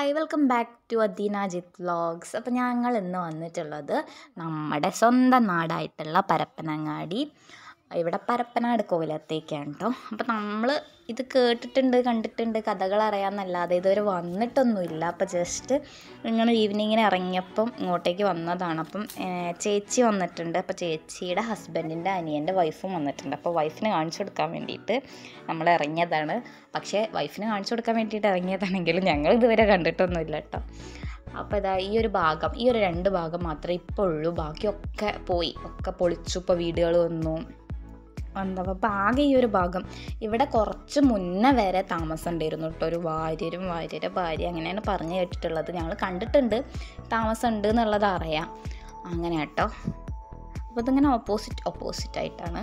hi welcome back to Adeenajith vlogs അപ്പോൾ ഞങ്ങൾ ഇന്ന് വന്നിട്ടുള്ളത് നമ്മുടെ സ്വന്തം നാടായിട്ടുള്ള പരപ്പനങ്ങാടി ഇവിടെ പരപ്പനാട് കോവിലത്തേക്കാണ് കേട്ടോ അപ്പോൾ നമ്മൾ ഇത് കേട്ടിട്ടുണ്ട് കണ്ടിട്ടുണ്ട് കഥകൾ അറിയാമെന്നല്ലാതെ ഇതുവരെ വന്നിട്ടൊന്നുമില്ല അപ്പോൾ ജസ്റ്റ് ഇങ്ങനെ ഈവനിങ്ങിന് ഇറങ്ങിയപ്പം ഇങ്ങോട്ടേക്ക് വന്നതാണ് അപ്പം ഏഹ്, ചേച്ചി വന്നിട്ടുണ്ട് അപ്പോൾ ചേച്ചിയുടെ ഹസ്ബൻഡിൻ്റെ അനിയൻ്റെ വൈഫും വന്നിട്ടുണ്ട് അപ്പോൾ വൈഫിന് കാണിച്ചു കൊടുക്കാൻ വേണ്ടിയിട്ട് നമ്മൾ ഇറങ്ങിയതാണ് പക്ഷേ വൈഫിന് കാണിച്ചു കൊടുക്കാൻ വേണ്ടിയിട്ട് ഇറങ്ങിയതാണെങ്കിലും ഞങ്ങൾ ഇതുവരെ കണ്ടിട്ടൊന്നുമില്ല കേട്ടോ അപ്പോൾ ഇതാ ഈ ഒരു ഭാഗം ഈ ഒരു രണ്ട് ഭാഗം മാത്രമേ ഇപ്പോൾ ഉള്ളൂ ബാക്കിയൊക്കെ പോയി ഒക്കെ പൊളിച്ചു ഇപ്പോൾ വീടുകൾ വന്നു എന്താ അപ്പോൾ ആകെ ഈ ഒരു ഭാഗം ഇവിടെ കുറച്ച് മുന്നേ വരെ താമസം ഉണ്ടായിരുന്നു കേട്ടോ ഒരു ഭാര്യരും ഭാര്യയുടെ ഭാര്യ അങ്ങനെയാണ് പറഞ്ഞു കേട്ടിട്ടുള്ളത് ഞങ്ങൾ കണ്ടിട്ടുണ്ട് താമസം ഉണ്ട് എന്നുള്ളത് അറിയാം അങ്ങനെ കേട്ടോ അപ്പോൾ ഇതിങ്ങനെ ഓപ്പോസിറ്റ് ഓപ്പോസിറ്റ് ആയിട്ടാണ്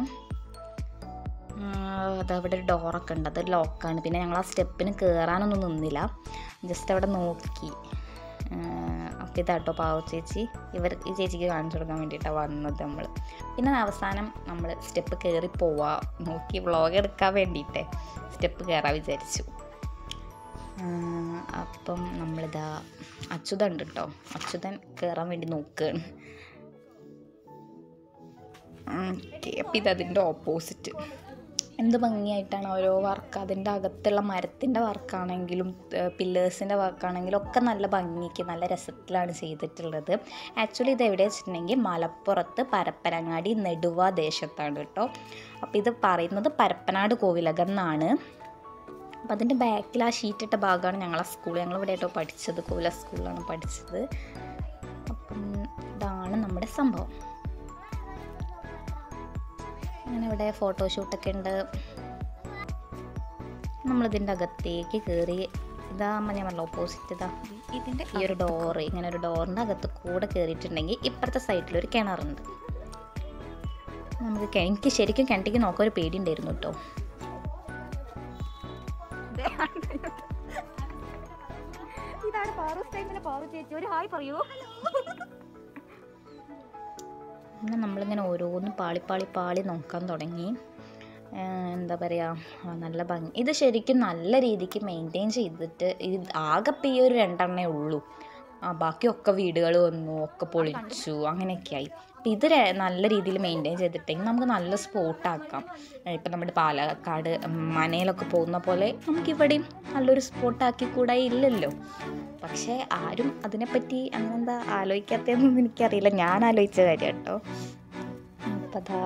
അതവിടെ ഒരു ഡോറൊക്കെ ഉണ്ട് അത് ലോക്കാണ് പിന്നെ ഞങ്ങൾ ആ സ്റ്റെപ്പിന് കയറാനൊന്നും നിന്നില്ല ജസ്റ്റ് അവിടെ നോക്കി അപ്പോൾ ഇതാട്ടോ പാവ ചേച്ചി ഇവർ ഈ ചേച്ചിക്ക് കാണിച്ചു കൊടുക്കാൻ വേണ്ടിയിട്ടാണ് വന്നത് നമ്മൾ പിന്നെ അവസാനം നമ്മൾ സ്റ്റെപ്പ് കയറി പോവാ നോക്കി വ്ളോഗ് എടുക്കാൻ വേണ്ടിയിട്ടേ സ്റ്റെപ്പ് കയറാൻ വിചാരിച്ചു ആ, അപ്പം നമ്മളിതാ അച്യുതൻ ഉണ്ട് കേട്ടോ അച്യുതൻ കയറാൻ വേണ്ടി നോക്കുകയാണ് ഓക്കെ അപ്പം ഇതതിൻ്റെ ഓപ്പോസിറ്റ് എന്ത് ഭംഗിയായിട്ടാണ് ഓരോ വർക്ക് അതിൻ്റെ അകത്തുള്ള മരത്തിൻ്റെ വർക്കാണെങ്കിലും പില്ലേഴ്സിൻ്റെ വർക്കാണെങ്കിലും ഒക്കെ നല്ല ഭംഗിക്ക് നല്ല രസത്തിലാണ് ചെയ്തിട്ടുള്ളത് ആക്ച്വലി ഇത് എവിടെ വെച്ചിട്ടുണ്ടെങ്കിൽ മലപ്പുറത്ത് പരപ്പനങ്ങാടി നെടുവ ദേശത്താണ് കേട്ടോ അപ്പോൾ ഇത് പറയുന്നത് പരപ്പനാട് കോവിലകം എന്നാണ് അപ്പോൾ അതിൻ്റെ ബാക്കിൽ ആ ഷീറ്റിട്ട ഭാഗമാണ് ഞങ്ങളെ സ്കൂൾ ഞങ്ങൾ ഇവിടെ കേട്ടോ പഠിച്ചത് കോവില സ്കൂളിലാണ് പഠിച്ചത് അപ്പം ഇതാണ് നമ്മുടെ സംഭവം അങ്ങനെ ഇവിടെ ഫോട്ടോഷൂട്ടൊക്കെ ഉണ്ട് നമ്മളിതിൻ്റെ അകത്തേക്ക് കയറി ഇതാ ഞാൻ പറഞ്ഞ ഓപ്പോസിറ്റ് ഇതാ ഇതിൻ്റെ ഈ ഒരു ഡോറ് ഇങ്ങനെ ഒരു ഡോറിൻ്റെ അകത്ത് കൂടെ കയറിയിട്ടുണ്ടെങ്കിൽ ഇപ്പുറത്തെ സൈഡിൽ ഒരു കിണറുണ്ട് നമുക്ക് കെ- എനിക്ക് ശരിക്കും കിണറ്റിക്ക് നോക്കാൻ ഒരു പേടി ഉണ്ടായിരുന്നു കേട്ടോ ഇതാണ് പാറു ടൈമിലെ പാറു ചേച്ചി ഒരു ഹായ് പറയൂ പിന്നെ നമ്മളിങ്ങനെ ഓരോന്ന് പാളി പാളി പാളി നോക്കാൻ തുടങ്ങി ഏഹ് എന്താ പറയുക നല്ല ഭംഗി ഇത് ശരിക്കും നല്ല രീതിക്ക് മെയിൻറ്റെയിൻ ചെയ്തിട്ട് ഇത് ആകെ ഇപ്പം ഈ ഒരു രണ്ടെണ്ണേ ഉള്ളൂ ആ ബാക്കിയൊക്കെ വീടുകൾ വന്നു ഒക്കെ പൊളിച്ചു അങ്ങനെയൊക്കെയായി അപ്പം ഇത് ര- നല്ല രീതിയിൽ മെയിൻറ്റെയിൻ ചെയ്തിട്ടെങ്കിൽ നമുക്ക് നല്ല സ്പോട്ടാക്കാം ഇപ്പം നമ്മുടെ പാലക്കാട് മനയിലൊക്കെ പോകുന്ന പോലെ നമുക്കിവിടെയും നല്ലൊരു സ്പോട്ടാക്കി കൂടെ ഇല്ലല്ലോ പക്ഷേ ആരും അതിനെപ്പറ്റി അങ്ങനെന്താ ആലോചിക്കാത്തതെന്നൊന്നും എനിക്കറിയില്ല ഞാൻ ആലോചിച്ച കാര്യം കേട്ടോ അപ്പം അതാ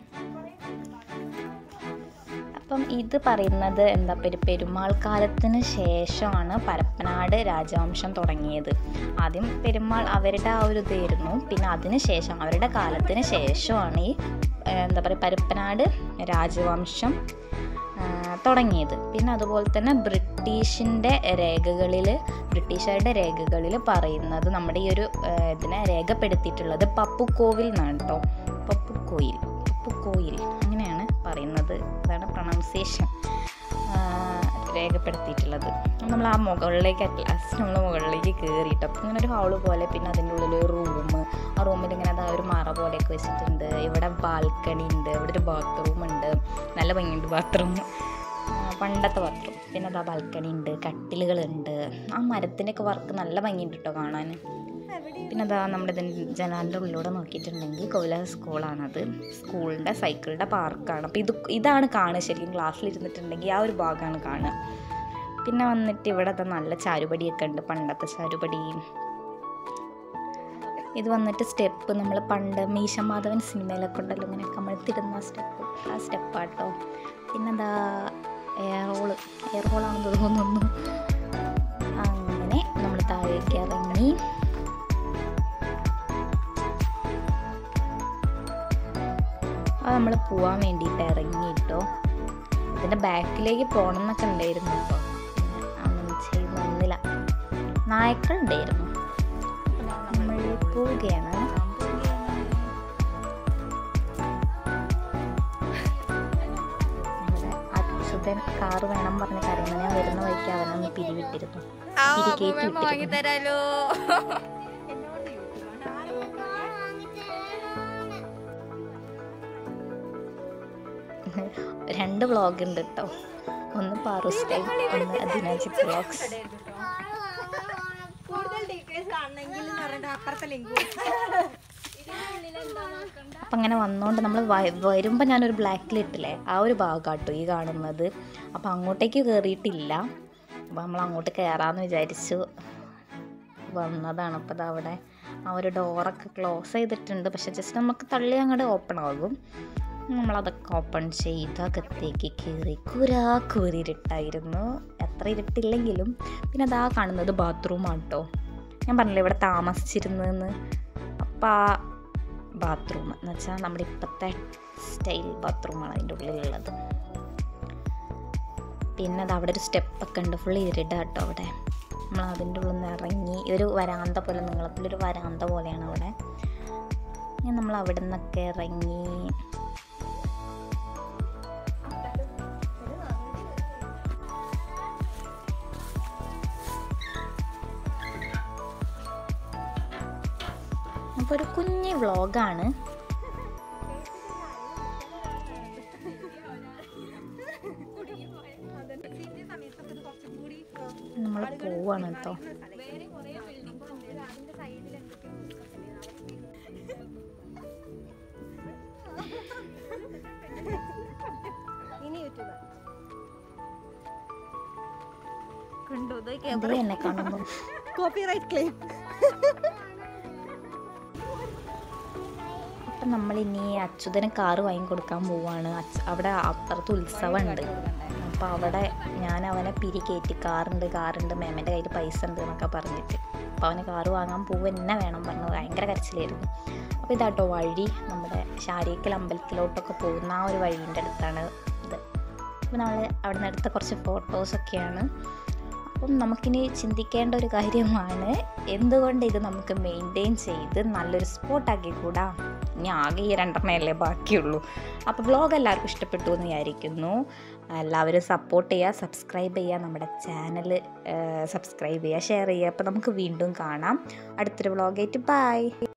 അപ്പം ഇത് പറയുന്നത് എന്താ പെരു പെരുമാൾ കാലത്തിന് ശേഷമാണ് പരപ്പനാട് രാജവംശം തുടങ്ങിയത് ആദ്യം പെരുമാൾ അവരുടെ ആ ഒരു ഇതായിരുന്നു പിന്നെ അതിന് ശേഷം അവരുടെ കാലത്തിന് ശേഷമാണ് ഈ ഏഹ്, എന്താ പറയുക പരപ്പനാട് രാജവംശം ആ, തുടങ്ങിയത് പിന്നെ അതുപോലെ തന്നെ ബ്രിട്ടീഷിൻ്റെ രേഖകളിൽ ബ്രിട്ടീഷുകാരുടെ രേഖകളിൽ പറയുന്നത് നമ്മുടെ ഈ ഒരു ആ, ഇതിനെ രേഖപ്പെടുത്തിയിട്ടുള്ളത് പപ്പുക്കോവിൽ എന്നാണ് കേട്ടോ പപ്പുക്കോയിൽ പപ്പുക്കോയിൽ അങ്ങനെയാണ് പറയുന്നത് അതാണ് പ്രൊണൗൺസിയേഷൻ രേഖപ്പെടുത്തിയിട്ടുള്ളത് നമ്മൾ ആ മുകളിലേക്ക് അറ്റ്ലാസ്റ്റ് നമ്മൾ മുകളിലേക്ക് കയറിയിട്ട് അപ്പം ഇങ്ങനെ ഒരു ഹാള് പോലെ പിന്നെ അതിൻ്റെ ഉള്ളിൽ ഒരു റൂം ആ റൂമിൽ ഇങ്ങനെ അതാ ഒരു മറ പോലെയൊക്കെ വെച്ചിട്ടുണ്ട് ഇവിടെ ബാൽക്കണി ഉണ്ട് ഇവിടെ ഒരു ബാത്റൂം ഉണ്ട് നല്ല ഭംഗിയുണ്ട് ബാത്റൂം പണ്ടത്തെ ബാത്റൂം പിന്നെ അതാ ബാൽക്കണി ഉണ്ട് കട്ടിലുകളുണ്ട് ആ മരത്തിൻ്റെ ഒക്കെ വർക്ക് നല്ല ഭംഗിയുണ്ട് കേട്ടോ കാണാൻ പിന്നെ അതാ നമ്മുടെ ഇതിൻ്റെ ജനാലിൻ്റെ ഉള്ളിലൂടെ നോക്കിയിട്ടുണ്ടെങ്കിൽ കോവില സ്കൂളാണത് സ്കൂളിൻ്റെ സൈക്കിളിൻ്റെ പാർക്കാണ് അപ്പോൾ ഇത് ഇതാണ് കാണുക ശരിക്കും ക്ലാസ്സിലിരുന്നിട്ടുണ്ടെങ്കിൽ ആ ഒരു ഭാഗമാണ് കാണുക പിന്നെ വന്നിട്ട് ഇവിടെ ദാ നല്ല ചാരുപടിയൊക്കെ ഉണ്ട് പണ്ടത്തെ ചാരുപടി ഇത് വന്നിട്ട് സ്റ്റെപ്പ് നമ്മൾ പണ്ട് മീശ മാധവൻ സിനിമയിലൊക്കെ ഉണ്ടല്ലോ ഇങ്ങനെ കമഴ്ത്തിടുന്ന സ്റ്റെപ്പ് ആ സ്റ്റെപ്പാട്ടോ പിന്നെന്താ എയർ ഹോള് എയർ ഹോളാണെന്ന് തോന്നുന്നു അങ്ങനെ നമ്മൾ താഴേക്ക് ഇറങ്ങി അത് നമ്മൾ പോവാൻ വേണ്ടിയിട്ട് ഇറങ്ങിയിട്ടോ ഇതിൻ്റെ ബാക്കിലേക്ക് പോകണം എന്നൊക്കെ ഉണ്ടായിരുന്നു കേട്ടോ അതൊന്നും ചെയ്ത് നിന്നില്ല നായ്ക്കൾ ഉണ്ടായിരുന്നു നമ്മൾ പോവുകയാണ് ഇവിടെ അച്യുതൻ കാറ് വേണം പറഞ്ഞ് കരയുന്നത് ഞാൻ വരുന്ന വഴിക്ക് അവനൊന്ന് പിരിവിട്ടിരുന്നു പിരി കയറ്റി വിട്ടിരുന്നു തരാലോ രണ്ട് വ്ളോഗ് ഉണ്ട് കേട്ടോ ഒന്ന് പാറൂസ് ടൈം ഒന്ന് അദിനാജിത്ത് വ്ളോഗ്സ് ഡീറ്റെയിൽസ് കാണണമെങ്കിൽ എന്ന് പറഞ്ഞിട്ട് അപ്പുറത്തെ ലിങ്ക് അപ്പം അങ്ങനെ വന്നുകൊണ്ട് നമ്മൾ വരുമ്പോൾ ഞാനൊരു ബ്ലാക്കിൽ ഇട്ടില്ലേ ആ ഒരു ഭാഗമാട്ടോ ഈ കാണുന്നത് അപ്പോൾ അങ്ങോട്ടേക്ക് കയറിയിട്ടില്ല അപ്പോൾ നമ്മൾ അങ്ങോട്ട് കയറാമെന്ന് വിചാരിച്ചു വന്നതാണ് അപ്പോൾ അത് അവിടെ ആ ഒരു ഡോറൊക്കെ ക്ലോസ് ചെയ്തിട്ടുണ്ട് പക്ഷെ ജസ്റ്റ് നമുക്ക് തള്ളി അങ്ങോട്ട് ഓപ്പൺ ആകും നമ്മളതൊക്കെ ഓപ്പൺ ചെയ്ത് അകത്തേക്ക് കയറി കുരാ കൂരിരുട്ടായിരുന്നു എത്ര ഇരുട്ടില്ലെങ്കിലും പിന്നെ അതാ കാണുന്നത് ബാത്റൂമാണ് കേട്ടോ ഞാൻ പറഞ്ഞില്ലേ ഇവിടെ താമസിച്ചിരുന്നെന്ന് അപ്പം ആ ബാത്റൂം എന്ന് വെച്ചാൽ നമ്മുടെ ഇപ്പോഴത്തെ സ്റ്റൈൽ ബാത്റൂമാണ് അതിൻ്റെ ഉള്ളിലുള്ളത് പിന്നെ അത് അവിടെ ഒരു സ്റ്റെപ്പൊക്കെ ഉണ്ട് ഫുൾ ഇരുടാട്ടോ അവിടെ നമ്മൾ അതിൻ്റെ ഉള്ളിൽ നിന്ന് ഇറങ്ങി ഒരു വരാന്ത പോലെ നീളത്തിലൊരു വരാന്ത പോലെയാണ് അവിടെ ഇനി നമ്മൾ അവിടെ നിന്നൊക്കെ ഇറങ്ങി അപ്പോൾ ഒരു കുഞ്ഞ് വ്ളോഗാണ് നമ്മൾ പോവാണ് കേട്ടോ ഇനി യൂട്യൂബ് ഇത് എന്നെ കാണുമ്പോൾ കോപ്പിറൈറ്റ് ക്ലെയിം അപ്പം നമ്മളിനി അച്യുതന് കാറ് വാങ്ങിക്കൊടുക്കാൻ പോവാണ് അച്ഛ അവിടെ അപ്പുറത്ത് ഉത്സവമുണ്ട് അപ്പോൾ അവിടെ ഞാൻ അവനെ പിരി കയറ്റി കാറുണ്ട് കാറുണ്ട് മേമൻ്റെ കയ്യിൽ പൈസ ഉണ്ട് എന്നൊക്കെ പറഞ്ഞിട്ട് അപ്പോൾ അവന് കാറ് വാങ്ങാൻ പോവുക തന്നെ വേണം പറഞ്ഞു ഭയങ്കര കരച്ചിലായിരുന്നു അപ്പോൾ ഇതാട്ടോ വഴി നമ്മുടെ ശാരീക്കൽ അമ്പലത്തിലോട്ടൊക്കെ പോകുന്ന ആ ഒരു വഴീൻ്റെ അടുത്താണ് ഇത് അപ്പോൾ നമ്മൾ അവിടെ നിന്ന് എടുത്ത കുറച്ച് ഫോട്ടോസൊക്കെയാണ് അപ്പം നമുക്കിനി ചിന്തിക്കേണ്ട ഒരു കാര്യമാണ് എന്തുകൊണ്ട് ഇത് നമുക്ക് മെയിൻറ്റെയിൻ ചെയ്ത് നല്ലൊരു സ്പോട്ടാക്കി കൂടാ ഇനി ആകെ ഈ രണ്ടെണ്ണയല്ലേ ബാക്കിയുള്ളൂ അപ്പോൾ വ്ളോഗ് എല്ലാവർക്കും ഇഷ്ടപ്പെട്ടു എന്ന് വിചാരിക്കുന്നു എല്ലാവരും സപ്പോർട്ട് ചെയ്യുക സബ്സ്ക്രൈബ് ചെയ്യുക നമ്മുടെ ചാനൽ സബ്സ്ക്രൈബ് ചെയ്യുക ഷെയർ ചെയ്യുക അപ്പോൾ നമുക്ക് വീണ്ടും കാണാം അടുത്തൊരു വ്ളോഗായിട്ട് ബൈ